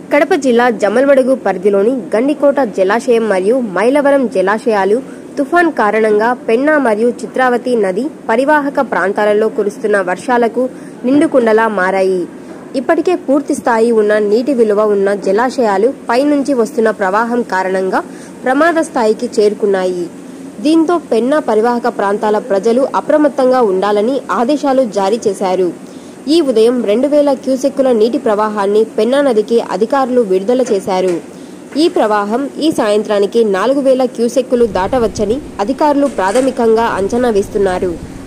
కడప జిల్లా జమల్మడుగు పరిధిలోని గండికోట జలాశయం మరియు మైలవరం జలాశయాలు తుఫాన్ కారణంగా పెన్నా మరియు చిత్రావతి నది పరివాహక ప్రాంతాలలో కురుస్తున్న వర్షాలకు నిండుకుండలా మారాయి ఇప్పటికే పూర్తి స్థాయి ఉన్న నీటి విలువ ఉన్న జలాశయాలు పైనుంచి వస్తున్న ప్రవాహం కారణంగా ప్రమాద స్థాయికి చేరుకున్నాయి దీంతో పెన్నా పరివాహక ప్రాంతాల ప్రజలు అప్రమత్తంగా ఉండాలని ఆదేశాలు జారీ చేశారు ఈ ఉదయం రెండు వేల క్యూసెక్కుల నీటి ప్రవాహాన్ని పెన్నా నదికి అధికారులు విడుదల చేశారు ఈ ప్రవాహం ఈ సాయంత్రానికి నాలుగు వేల క్యూసెక్కులు దాటవచ్చని అధికారులు ప్రాథమికంగా అంచనా వేస్తున్నారు